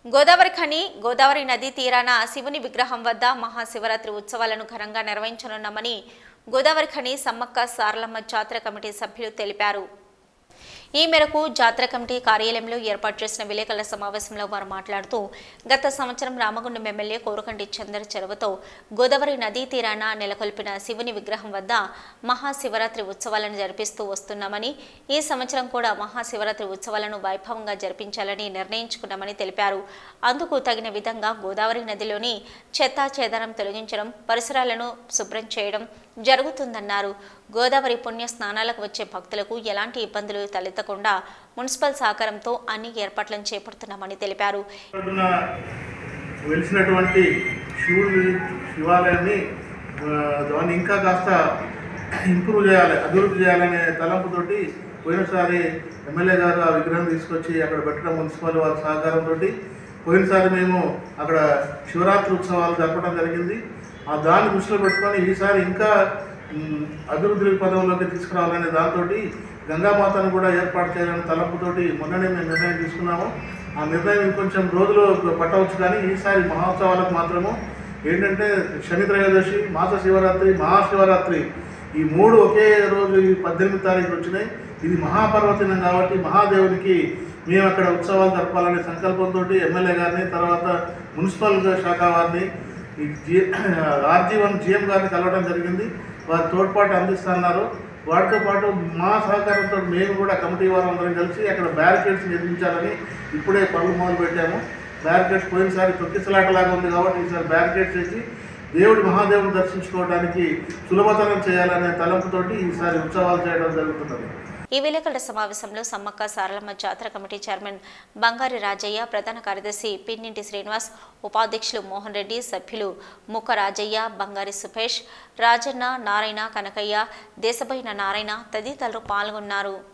గోదావరి ఖని గోదావరి నదీ తీరాన శివుని విగ్రహం వద్ద మహాశివరాత్రి ఉత్సవాలను ఘనంగా నిర్వహించనున్నామని గోదావరి ఖని సమ్మక్క సారలమ్మ జాతర కమిటీ సభ్యులు తెలిపారు ఈ మేరకు జాతర కమిటీ కార్యాలయంలో ఏర్పాటు చేసిన విలేకరుల సమావేశంలో వారు మాట్లాడుతూ గత సంవత్సరం రామగుండం ఎమ్మెల్యే కోరకంటి చందర్ చెరువుతో గోదావరి నదీ తీరాన నెలకొల్పిన శివుని విగ్రహం వద్ద మహాశివరాత్రి ఉత్సవాలను జరిపిస్తూ వస్తున్నామని ఈ సంవత్సరం కూడా మహాశివరాత్రి ఉత్సవాలను వైభవంగా జరిపించాలని నిర్ణయించుకున్నామని తెలిపారు అందుకు తగిన విధంగా గోదావరి నదిలోని చెత్తా చెదారం తొలగించడం పరిసరాలను శుభ్రం చేయడం జరుగుతుందన్నారు గోదావరి పుణ్య స్నానాలకు వచ్చే భక్తులకు ఎలాంటి ఇబ్బందులు తలెత్తకుండా మున్సిపల్ సహకారంతో అన్ని ఏర్పాట్లను చేపడుతున్నామని తెలిపారు పొద్దున వెలిసినటువంటి శివుడి శివాలయాన్ని ఆ, దాన్ని ఇంకా కాస్త ఇంప్రూవ్ చేయాలి అభివృద్ధి చేయాలనే తలంపుతోటి పోయినసారి ఎమ్మెల్యే గారు ఆ విగ్రహం తీసుకొచ్చి అక్కడ పెట్టడం మున్సిపల్ వారి సహకారంతో పోయినసారి మేము అక్కడ శివరాత్రి ఉత్సవాలు జరపడం జరిగింది ఆ దాన్ని దృష్టిలో పెట్టుకొని ఈసారి ఇంకా మ్, అభివృద్ధి పదంలోకి తీసుకురావాలనే దాంతో గంగామాతను కూడా ఏర్పాటు చేయాలనే తలంపుతోటి మొన్ననే మేము నిర్ణయం తీసుకున్నాము ఆ నిర్ణయం ఇంకొంచెం రోజులు పట్టవచ్చు కానీ ఈసారి మహోత్సవాలకు మాత్రము ఏంటంటే శని త్రయోదశి మాస శివరాత్రి మహాశివరాత్రి ఈ మూడు ఒకే రోజు ఈ పద్దెనిమిది తారీఖు వచ్చినాయి ఇది మహాపర్వదినం కాబట్టి మహాదేవునికి మేము అక్కడ ఉత్సవాలు జరపాలనే సంకల్పంతో ఎమ్మెల్యే గారిని తర్వాత మున్సిపల్ శాఖ వారిని ఈ జి ఆర్జీ వన్ జిఎం గారిని కలవడం జరిగింది వారి తోడ్పాటు అందిస్తున్నారు వాటితో పాటు మా సహకారంతో మేము కూడా కమిటీ వారు అందరం కలిసి అక్కడ బ్యారికేడ్స్ నిర్మించాలని ఇప్పుడే పనులు మొదలు పెట్టాము బ్యారికేడ్స్ పోయినసారి తొక్కిసలాటలాగా ఉంది కాబట్టి ఈసారి బ్యారికేడ్స్ వేసి దేవుడి మహాదేవుని దర్శించుకోవడానికి సులభతరం చేయాలనే తలంపుతోటి ఈసారి ఉత్సవాలు చేయడం జరుగుతున్నది ఈ విలేకరుల సమావేశంలో సమ్మక్క సారలమ్మ జాతర కమిటీ చైర్మన్ బంగారి రాజయ్య ప్రధాన కార్యదర్శి పిన్నింటి శ్రీనివాస్ ఉపాధ్యక్షులు మోహన్ రెడ్డి సభ్యులు ముక్క రాజయ్య బంగారి సుభేష్ రాజన్న నారాయణ కనకయ్య దేశబోయిన నారాయణ తదితరులు పాల్గొన్నారు